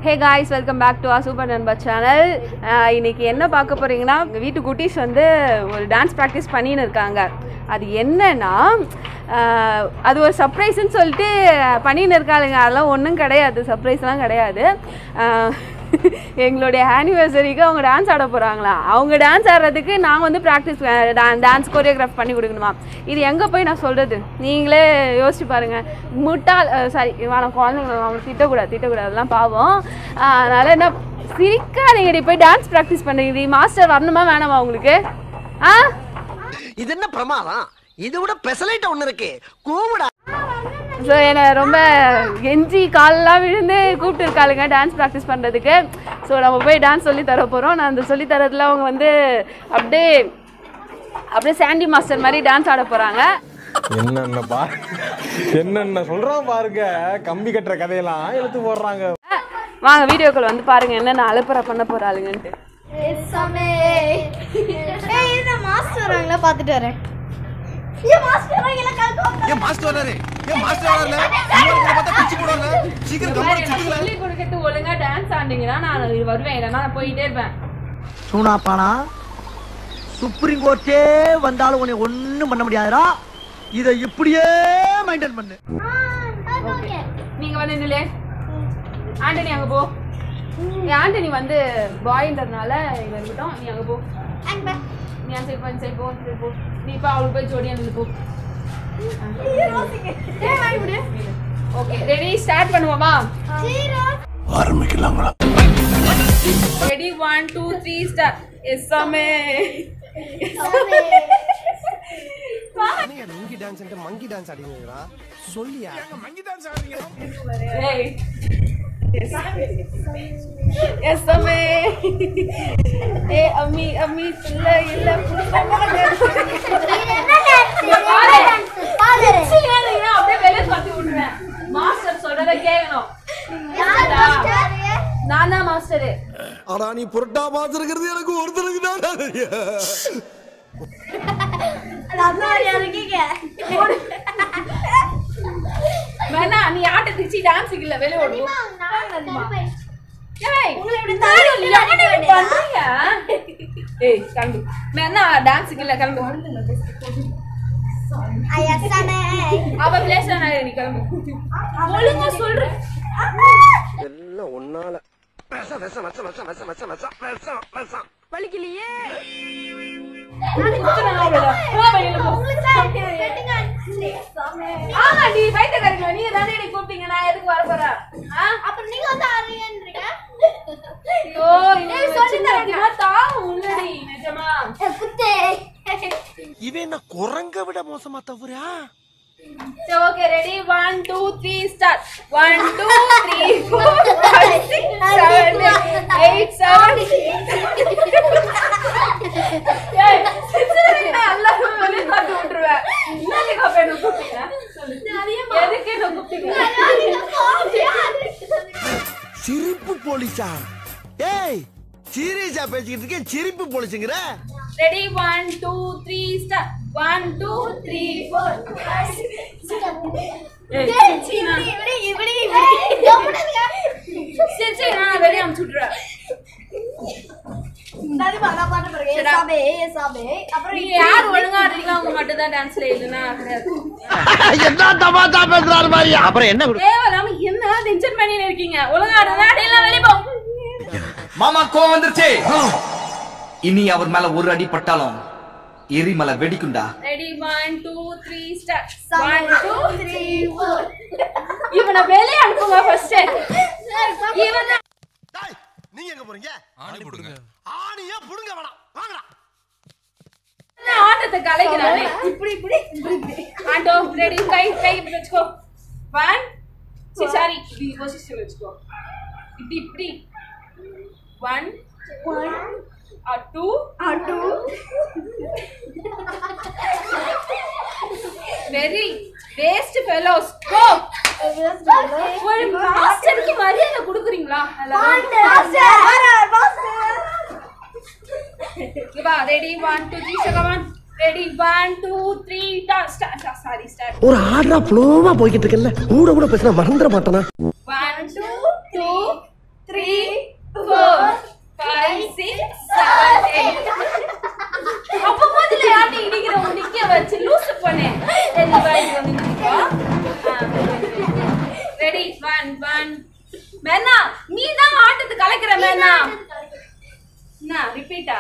Hey guys welcome back to a super நண்பர் channel இன்னைக்கு என்ன பார்க்க போறீங்கன்னா எங்கள் வீட்டு குட்டீஸ் வந்து ஒரு டான்ஸ் ப்ராக்டிஸ் பண்ணின்னு இருக்காங்க அது என்னன்னா ஆஹ், அது ஒரு சர்ப்ரைஸ்ன்னு சொல்லிட்டு பண்ணின்னு இருக்காளுங்க அதெல்லாம் ஒன்றும் கிடையாது சர்ப்ரைஸ்லாம் கிடையாது ஆஹ், எங்களுடைய ஆனிவர்சரிக்கு அவங்க டான்ஸ் ஆட போகிறாங்களா அவங்க டான்ஸ் ஆடுறதுக்கு நான் வந்து ப்ராக்டிஸ் டான்ஸ் கொரியோகிராஃப் பண்ணி கொடுக்கணுமா இது எங்கே போய் நான் சொல்கிறது நீங்களே யோசிச்சு பாருங்கள் முட்டாள் சாரி வேணாம் குழந்தைங்க அவங்க திட்டக்கூடாது திட்டக்கூடாது அதெல்லாம் பாவம் ஆஹ் அதனால என்ன சிரிக்காதீங்கடி போய் டான்ஸ் ப்ராக்டிஸ் பண்ணுறீங்க மாஸ்டர் வரணுமா வேணாமா உங்களுக்கு ஆ இது என்ன பிரமாதம் இது விட பெசலைட் ஒண்ணு இருக்கு கூவுடா ஸோ என்னை ரொம்ப கெஞ்சி காலெல்லாம் விழுந்து கூப்பிட்டு இருக்காளுங்க டான்ஸ் ப்ராக்டிஸ் பண்ணுறதுக்கு ஸோ நம்ம போய் டான்ஸ் சொல்லி தர போகிறோம் நான் அந்த சொல்லி தரதுல அவங்க வந்து அப்படியே அப்படியே சாண்டி மாஸ்டர் மாதிரி டான்ஸ் ஆட போகிறாங்க என்னென்ன பா என்னென்ன சொல்றான் பாருங்க கம்பி கட்டுற கதையெல்லாம் எடுத்து போடுறாங்க வாங்க வீடியோக்கள் வந்து பாருங்க என்னென்ன அலப்பறை பண்ண போகிறாளுங்கன்ட்டு சாமி ஏய் இந்த மாஸ்டர் வராங்களா பார்த்துட்டு வரேன் ஏய் மாஸ்டர் வராங்களா கல்கோ ஏன் மாஸ்டர் வராரு ஏன் மாஸ்டர் வராருல இவருக்கு பார்த்தா பிச்சு போடுவாங்க சீக்கிரம் கம்பெனி சுத்துங்களா சொல்லி கொடுக்கறது ஒழுங்கா டான்ஸ் ஆடிங்கன்னா நான் வருவேன் இல்லைன்னா நான் போயிட்டே இருப்பேன் சூனாப்பானா சுப்ரீம் கோர்ட்டே வந்தாலும் உன்னை ஒண்ணும் பண்ண முடியாதுடா இதை இப்படியே மெயின்டைன் பண்ணு ஓகே நீங்க வந்து நில்லு ஆண்டனி அங்க போ ஏ, ஆண்டனி வந்து பாய்ன்றதுனால இங்க இருக்கட்டும் நீ அங்க போ அங்க நீ அந்த சைடு போ இந்த சைடு போ இந்த side போ நீ இப்போ அவளுக்கு போய் ஜோடியா நில்லு போ ஓகே ரெடி ஸ்டார்ட் பண்ணுவோமா zero ready one two three start yes சாமே மங்கி டான்ஸ் மங்கி டான்ஸ் ஆடிங்களா சொல்லியா ஏய் எஸ் சாமே ஏ அம்மி அம்மி இல்ல இல்ல புடிச்சமா பாரு அப்படியே வெளியே கத்தி விட்டுருவேன் மாஸ்டர் சொல்றத கேட்கணும் நான் தான் மாஸ்டரு ஆனா நீ புரட்டா பாத்துருக்கிறது எனக்கு ஒருத்தருக்கு தான் தெரியும் வேணா நீ ஆட்டத்துக்கு டான்ஸுக்கு இல்ல வெளியே ஓடுவோம் ஏய் உங்களை இப்படி தாடி தாடி இல்ல, அடிக்க என்ன வேண்டியதா? பண்றீங்க? ஏய் கிளம்பு வேணா டான்ஸுக்கு இல்ல கிளம்பு அவ பிளேஸ்ல நான் நீ கிளம்பு ஒழுங்கா சொல்றேன் எல்லாம் ஒன்னால விஷம் விஷம் விஷம் விஷம் விஷம் விஷம் விஷம் விஷம் விஷம் வலிக்கலையே குத்துறேன் அவ்வளவுதான். போ வெளியில போ. ஆமா நீ பைத்தியக்காரங்க நீங்க தானே என்னை கூப்பிட்டீங்க நான் எதுக்கு வர போறேன் ஆ? அப்புறம் நீங்க வந்து ஆடுறீங்கன்றீங்க ஐயோ இன்னைக்கு வச்சு சத்தியமா தாவும் உள்ளடி நிஜமா குத்தே இவன் என்ன குரங்க விட மோசமா தவறா சரி okay ready one two three start one two three four five six seven eight seven எல்லாரும் வெளியே காட்டி விட்டுருவேன் என்னத்துக்கு அப்ப என்ன கூப்பிட்டீங்க சொல்லு. எதுக்கு என்ன கூப்பிட்டீங்க சிரிப்பு போலீஸா ஏய் சீரியஸா பேசிக்கிட்டு இருக்கேன் சிரிப்பு போலீஸுங்கிற ready one two three start one two three four சரி சரி நான் வெளியே அமுச்சு விட்டுறேன் அப்புறம் நீங்க யார் ஒழுங்கா ஆடுறீங்களோ அவங்க மட்டும் தான் டான்ஸ்ல இல்லைன்னா கிடையாது என்ன தமாத்தா பேசுறாரு மாதிரி அப்புறம் என்ன தேவையில்லாம என்ன டென்ஷன் பண்ணிட்டு இருக்கீங்க ஒழுங்கா ஆடுறதா அடையலாம் வெளியே போ மாமா கோவம் வந்துருச்சு இனி அவர் மேல ஒரு அடி பட்டாலும் எரிமலை வெடிக்குண்டா ready one two three start One, one two three four இவனை வெளியே அனுப்புங்க ஃபர்ஸ்ட் இவன் டேய், நீங்க எங்க போறீங்க ஆணி புடுங்க ஆணியா புடுங்க வேணாம் வாங்கடா ஆட்டத்தை கலைக்கிறானே இப்படி இப்படி ஆட்டோ ரெடி கை கை இப்படி வச்சுக்கோ ஒன் சரி சாரி இப்படி பொசிஷன் வச்சுக்கோ இப்படி இப்படி one two very waste fellows go ஒரு மாஸ்டருக்கு மரியாதை கொடுக்குறீங்களா வா ready one two three second ready one two three start sorry start ஒரு ஆர்டரா ஃப்ளோவா போய்கிட்டு இருக்கல கூட கூட பேசினா மறந்துட மாட்டானா one two two three four five six seven eight அப்ப முதல்ல யார்ட்ட இடிக்கிறவங்க நிக்க வச்சு லூசு பண்ணேன் ரெடி ஒன் ஒன் மேனா நீ தான் ஆட்டத்தை கலக்கிற மேனா என்ன ரிப்பீட்டா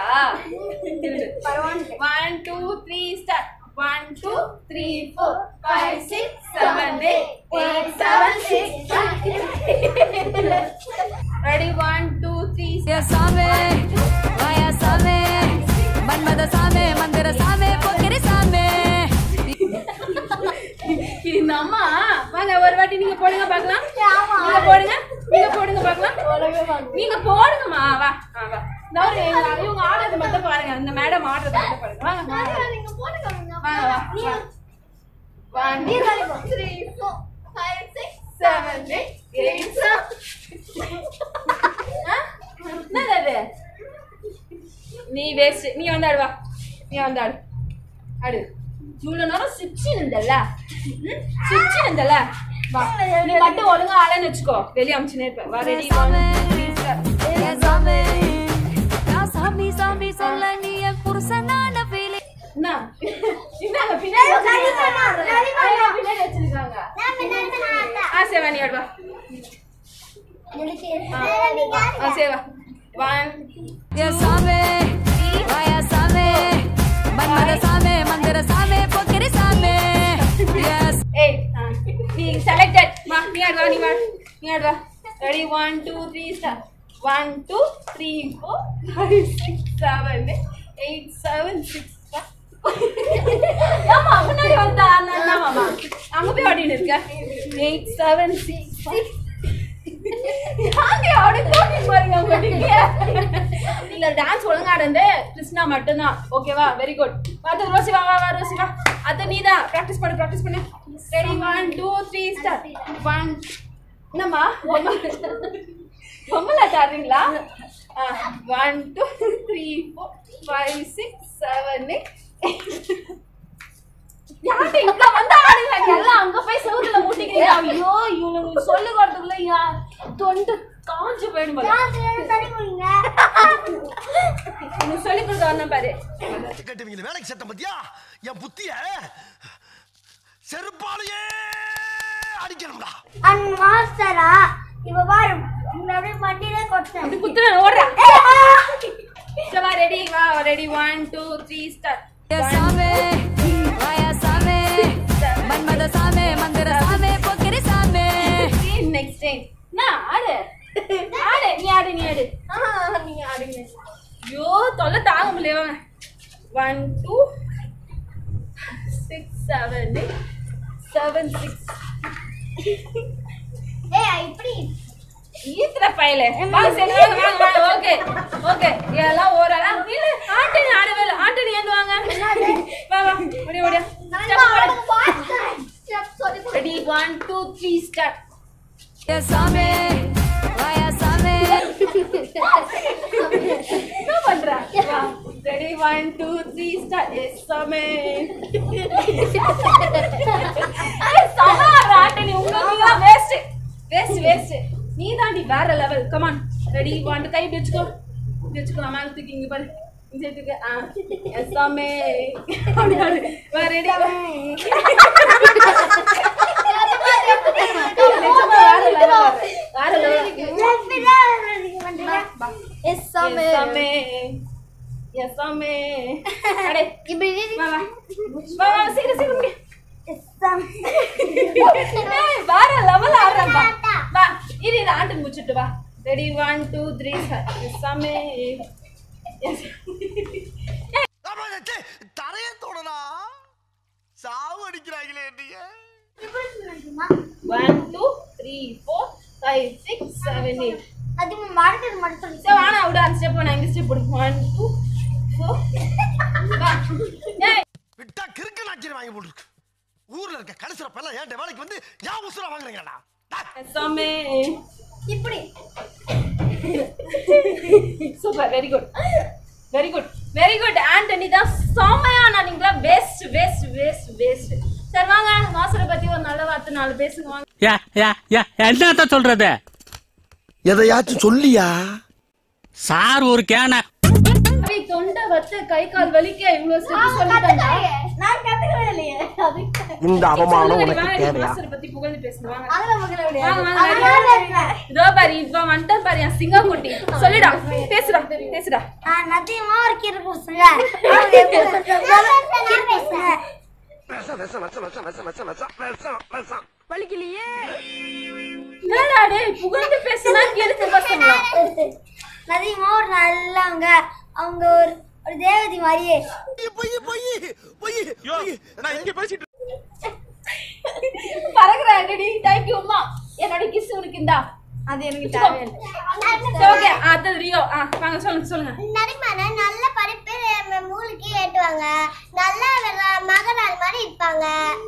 one two three start one two three four five six seven eight seven six ready one two three சாமே வாயா சாமே மன்மத சாமே மந்திர சாமே பொக்கிரி சாமே இந்த அம்மா வாங்க ஒரு வாட்டி நீங்க போடுங்க பார்க்கலாம் நீங்க போடுங்க நீங்க போடுங்க பார்க்கலாம் நீங்க போடுங்கம்மா வா ஆ, வா இந்த ஒரு இவங்க இவங்க ஆடுறது மட்டும் பாருங்க இந்த மேடம் ஆடுறது மட்டும் பாருங்க வாங்க வாங்க நீங்க போடுங்க வாங்க வா வா ஒன் நீ three four five six seven eight என்னது அது நீ வேஸ்ட் நீ வந்து ஆடு வா நீ வந்து ஆடு ஆடு இவ்வளவு நேரம் சுச்சி இருந்தல்ல சுச்சி இருந்தல்ல வா நீ மட்டும் ஒழுங்கா ஆளன்னு வச்சுக்கோ வெளியே அமிச்சுனே இருப்பேன் வா ரெடி சாமே நான் சாமி சாமி சொல்ல நீ என் புருஷனான ஃபீலிங் என்ன என்னங்க பின்னாடி வச்சிருக்காங்க. ஐயா, பின்னாடி வச்சிருக்காங்க ஆ சரி வா நீ ஆடு வா ஆ சரி வா ஒன் சாமே வாயா சாமே மன்மத சாமே மந்திர சாமே பொக்கிரி சாமே எஸ் ஏய் நீ செலக்டட் வா நீ ஆடு வா நீ வா நீ ஆடு வா ready one two three start one two three four five six seven eight seven six ஆமா முன்னாடி வந்தா நான் மாமா அங்க போய் ஆடின்னு இருக்க எயிட் செவன் சிக்ஸ் யாங்க ஆடி போட்டி பாருங்க உங்க நீங்க இல்ல டான்ஸ் ஒழுங்கா ஆடுந்து கிருஷ்ணா மட்டும்தான் ஓகேவா வெரி குட் பார்த்து ரோசி வா வா வா ரோசி வா அத நீ தான் ப்ராக்டிஸ் பண்ணு ப்ராக்டிஸ் பண்ணு ready one two three start one என்னம்மா பொம்மலா ஆடுறீங்களா one two three four five six seven யார்கிட்ட இங்க வந்து ஆடுங்க எல்லாம் அங்க போய் செவுத்துல முட்டிக்கிறீங்க ஐயோ இவனுக்கு சொல்லு வரதுக்குள்ள யா தொண்டு காஞ்சு போயிடும் போல உனக்கு சொல்லி கொடுக்க வந்தேன் பாரு கட்டுவீங்க வேலைக்கு சட்டம் பத்தியா என் புத்திய செருப்பாலேயே அடிக்கணும்டா அண்ட் மாஸ்டரா இப்ப பாரு அப்படியே மண்டியில கொட்டேன் அப்படி குத்துற ஓடுறா சரி வா ரெடி வா ready one two three start சாமே வாயா சாமே மன்மத சாமே மந்திர சாமே பொக்கிரி சாமே நெக்ஸ்ட் டைம் நான் ஆடு ஆடு நீ ஆடு நீ ஆடு ஆ, நீ ஆடுங்க ஐயோ தொல்லை தாங்க முடியல வாங்க one two six seven seven six ஏய் இப்படி ஈத்துற பயலே வாங்க சரி வாங்க வாங்க வாங்க ஓகே ஓகே எல்லாம் ஓரளா இல்ல ஆண்டனி ஆடவே இல்லை ஆண்டனி ஏந்து வாங்க வா வா ஓடியா ஓடியா ready one two three start சாமே வாயா சாமே என்ன பண்ற வா ready one two three start எஸ் சமே சமா ஆண்டனி உங்களுக்கு வேஸ்ட் வேஸ்ட் வேஸ்ட் நீ தாண்டி வேற லெவல் கமான் ரெடி ஒன் கை இப்படி வச்சுக்கோ இப்படி வச்சுக்கோ அம்மா தூக்கி இங்க பாரு இந்த இதுக்கு ஆ எஸ் சமே அப்படி ஆடு வா ரெடி நிஜமா வேற லெவல் வேற லெவல் எஸ் சாமி எஸ்ஸாமே எஸ்ஸாமே அடே இப்படி வா வா வா வா சீக்கிரம் சீக்கிரம் முடி. எஸ் சாமி ஏய், வேற லெவல் ஆடுறப்பா வா இரு இது ஆண்டு முடிச்சிட்டு வா ரெடி ஒன் டூ த்ரீ எஸ்ஸாமே தரைய தோணனா சாவு அடிக்கிறாங்களே நீங்க one two three four five six seven eight அது மறக்கிறது மட்டும் சொல்லி சரி வாணா விடு அந்த ஸ்டெப் நான் இந்த ஸ்டெப் போடு ஒன் டூ ஃபோர் வா ஏய் விட்டா கிறுக்கு நாக்கிற வாங்கி போட்டுருக்கு ஊர்ல இருக்க கடைசிற பையன் ஏன்ட்ட வேலைக்கு வந்து ஏன் உசுரா வாங்குறீங்கடா எஸ்ஸாமே இப்படி super very good very good very good Antony தான் செம்மையான நீங்களா வேஸ்ட் வேஸ்ட் வேஸ்ட் வேஸ்ட் சரி வாங்க மாஸ்டரை பத்தி ஒரு நல்ல வார்த்தை நாலு பேசுங்க வாங்க யா யா யா என்னத்த சொல்றது எதையாச்சும் சொல்லியா சார் ஒரு கேன தொண்டை வச்சு கை கால் வலிக்க இவ்வளவு ஸ்டெப் சொல்லிட்டாங்க நான் கத்துக்கவே இல்லையே அதுக்கு இந்த அவமானம் சொல்லுங்க, உனக்கு வாங்க, நீ தேவையா மாஸ்டர் பத்தி புகழ்ந்து பேசுங்க, வாங்க. அதெல்லாம் பார்க்கவே முடியாது வாங்க, வாங்க, அதனால வாங்க. இருக்கேன். இதோ பாரு இவன் வந்துட்டான் பாரு என் சிங்கக்குட்டி சொல்லிடா பேசுடா பேசுடா நான் நதியமா ஒரு கீரை பூசுங்க கீரை பூசுங்க விஷம் விஷம் விஷம் விஷம் விஷம் விஷம் விஷம் விஷம் விஷம் வலிக்கலையே என்னடா டேய் புகழ்ந்து பேசுனா எடுத்து பசங்களா நதியமா ஒரு நல்லவங்க அவங்க ஒரு ஒரு தேவதை மாதிரியே பொய் பொய் பொய் நான் இங்க பேசிட்டு பறக்குற ஆண்டடி தேங்க் யூ அம்மா என்னோட கிஸ் உனக்கு இந்தா அது எனக்கு சரி ஓகே அடுத்தது ரியோ ஆ வாங்க சொல்லுங்க சொல்லுங்க நடிமான நல்ல படிப்பு மூளைக்கு ஏட்டுவாங்க நல்ல மகனால் மாதிரி இருப்பாங்க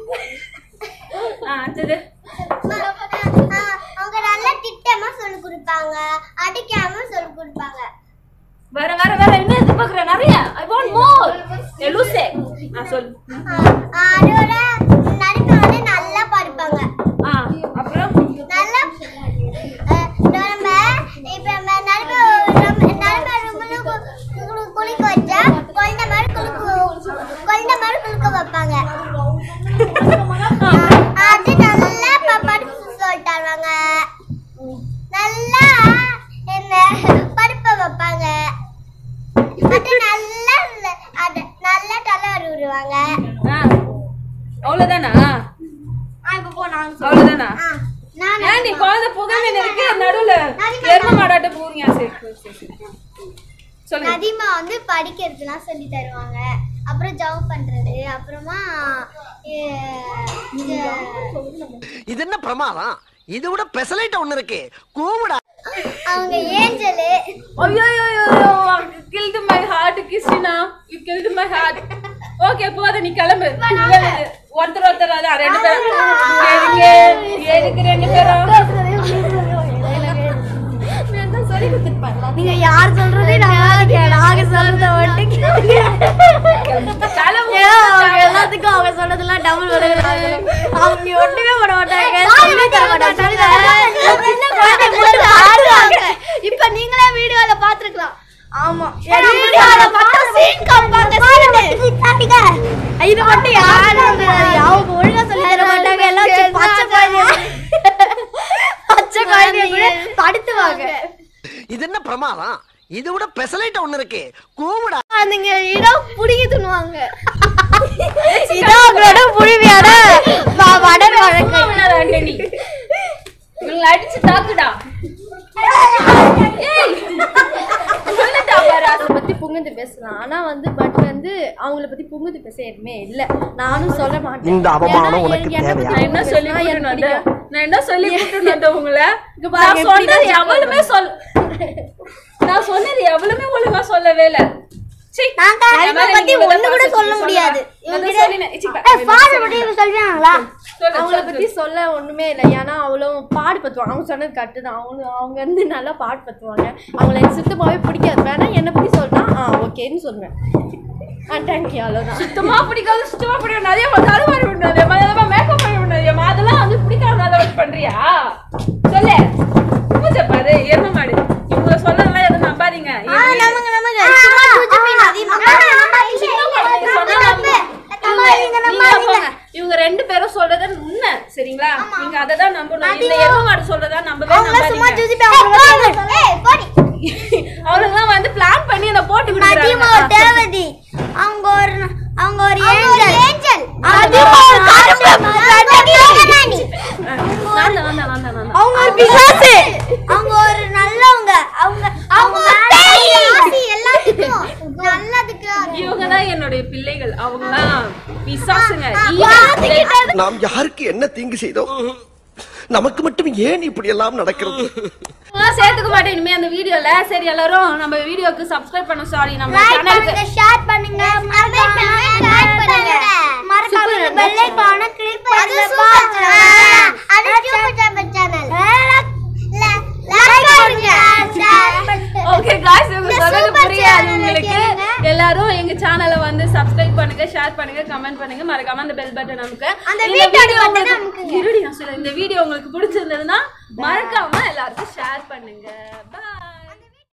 ஆ அடுத்தது அவங்க நல்ல திட்டமா சொல்லி கொடுப்பாங்க அடிக்காம சொல்லி கொடுப்பாங்க வேற வேற வேற என்ன எதிர்பார்க்குற நிறைய ஐ வாண்ட் மோர் ஏ லூசே ஆ சொல்லு அதோட நடிப்பு வந்து நல்லா படிப்பாங்க ஆ அப்புறம் நல்லா அஹ், நம்ம இப்ப நம்ம நடுவு நம்ம நடுவு ரூம்ல கு- குளிக்க வச்சா குழந்தை மாதிரி குளிக்க குழந்தை மாதிரி குளிக்க வைப்பாங்க அது நல்லா ப- படிப்பு சொல்லிட்டு தருவாங்க நல்லா என்ன படிப்பை வைப்பாங்க அது நல்லா அது நல்லா தலை விடுவாங்க ஆ அவ்வளவுதானா இப்ப போ நான் அவ்வளவுதானா நான் ஏன் நீ குழந்தை புகழ்ந்து இருக்கு நடுவுல எரும மாடாட்ட போறீங்க சரி சரி, சரி சரி. சொல்லுங்க நதிமா வந்து படிக்கிறதுலாம் சொல்லி தருவாங்க அப்புறம் ஜம்ப் பண்றது அப்புறமா எ- எ- இது என்ன பிரமாதம் இது விட பெசலைட் ஒண்ணு இருக்கு கூவுடா அவங்க ஏஞ்சலு ஐயோ ஐயோ killed my heart Christina you killed my heart okay போத நீ கிளம்பு ஒருத்தர் ஒருத்தர் அதான் ரெண்டு பேரும் எதுக்கு எதுக்கு ரெண்டு பேரும் நீங்க யார் சொல்றதே நான் நாங்க சொல்றத கிளம்பு அவங்க எல்லாத்துக்கும் அவங்க சொன்னதெல்லாம் டபுள் அவங்க ஒண்ணுமே பண்ண மாட்டாங்க சொல்லி தர மாட்டாங்க சொல்லி தர மாட்டாங்க. ஆடுவாங்க இப்ப நீங்களே வீடியோல பாத்துருக்கலாம் ஆமா வீடியோல பார்த்தா சீன் காமிப்பாங்க சீன் இது மட்டும் யாரும் அவங்க ஒழுங்கா சொல்லி தர மாட்டாங்க எல்லாம் சி- பச்சை குழந்தைங்க பச்சை குழந்தைங்க கூட படுத்துவாங்க இது என்ன பிரமாதம் இது விட பெசலைட் ஒண்ணு இருக்கு கூவுடா அதுங்க இடம் புடிங்கி துணுவாங்க இதான் அவங்களோட புழுவியான வடர் வழக்கு ஆண்டனி இவங்களை அடிச்சு தாக்குடா ஏய் சொல்லுடா பாரு அதை பத்தி புகுந்து பேசலாம் ஆனா வந்து பட் வந்து அவங்கள பத்தி புகுந்து பேச எதுவுமே இல்ல நானும் சொல்ல மாட்டேன் இந்த அவமானம் ஏன்னா உனக்கு எனக்கு என்னை தேவையா? பத்தி நான் என்ன சொல்லி புகுந்து கூட்டிட்டு பேசினா எனக்கு வந்தேன் பிடிக்கும். நான் என்ன சொல்லி கூட்டிட்டு வந்தேன் உங்களை இங்க பாருங்க, நான் சொன்னது எப்படி எவ்வளவுமே சொல் நான் சொன்னது எவ்வளவுமே ஒழுங்கா சொல்லவே இல்ல சீ, நாங்க என் அறிவை மேல பத்தி நீங்க இதை ஒண்ணு கூட பார்த்து சொல்ல சொல்லலாம். முடியாது. நான் தான் இவங்க சொல்லினேன். சி, பா- ஃபாதர் பத்தி இவங்க சொல்றாங்களா சொல்லு, அவங்கள சொல்லு, பத்தி சொல்ல ஒண்ணுமே இல்லை ஏன்னா அவ்வளவு பாடு பத்துவாங்க அவங்க சொன்னது கரெக்டு தான் அவங்க அவங்க வந்து நல்லா பாடு பத்துவாங்க அவங்கள எனக்கு சுத்தமாவே பிடிக்காது வேணா என்னை பத்தி சொல்லிட்டா ஆ ஓகேன்னு சொல்லுவேன் ஆ தேங்க்யூ அவ்வளோதான் சுத்தமா பிடிக்காது சுத்தமா பிடிக்கும் நிறைய தடுமாறி விடாது மேக்கப் பண்ணி விடாது அதெல்லாம் வந்து பிடிக்காம அதை வச்சு பண்றியா சொல்லு பூஜை பாரு எரும மாடு இவங்க சொன்னதெல்லாம் எதுவும் நம்பாதீங்க நமக்கு நமக்கு சும்மா தூச்சு மீன் அதிகமா நீங்க போங்க. இவங்க ரெண்டு பேரும் சொல்றத உண்மை சரிங்களா நீங்க அதை தான் நம்பணும் இந்த எரும மாடு சொல்றதா நம்பவே சும்மா நம்பாதீங்க தூச்சு மீன் போடி அவனுங்கலாம் வந்து பிளான் பண்ணி அதை போட்டு நதிமா ஒரு கொடுக்குறாங்க தேவதி அவங்க ஒரு அவங்க ஒரு ஏஞ்சல் ஏஞ்சல் நதிமா ஒரு கருப்பு தேவனானி நான் தான், நான் தான், நான் தான், நான் தான். அவங்க ஒரு பிசாசு அவங்க ஒரு நல்லவங்க அவங்க அவங்க ஆசி எல்லாத்துக்கும் நல்லதுக்கு இவங்க தான் என்னுடைய பிள்ளைகள் அவங்கலாம் பிசாசுங்க நாம் யாருக்கு என்ன தீங்கு செய்தோம் நமக்கு மட்டும் ஏன் இப்படி எல்லாம் நடக்கிறது நான் சேர்த்துக்க மாட்டேன் இனிமே அந்த வீடியோல சரி எல்லாரும் நம்ம வீடியோக்கு சப்ஸ்கிரைப் பண்ண சாரி நம்ம லைக் சேனலுக்கு பண்ணுங்க ஷேர் பண்ணுங்க கமெண்ட் பண்ணுங்க லைக் பண்ணுங்க மறக்காம இந்த பெல் ஐகானை கிளிக் பண்ணுங்க அது சூப்பர் சாம்பர் சேனல் லைக் பண்ணுங்க ஷேர் பண்ணுங்க ஓகே காய்ஸ் இவங்க இந்த சொல்றது super புரியாது channel உங்களுக்கு கேளுங்க. எல்லாரும் எங்க சேனலை வந்து சப்ஸ்கிரைப் பண்ணுங்க ஷேர் பண்ணுங்க கமெண்ட் பண்ணுங்க மறக்காம அந்த பெல் பட்டன் நமக்கு அந்த வீட்டோட button அமுக்குங்க. இருடி நான் சொல்ல இந்த வீடியோ உங்களுக்கு பிடிச்சிருந்ததுன்னா மறக்காம எல்லாருக்கும் ஷேர் பண்ணுங்க பாய்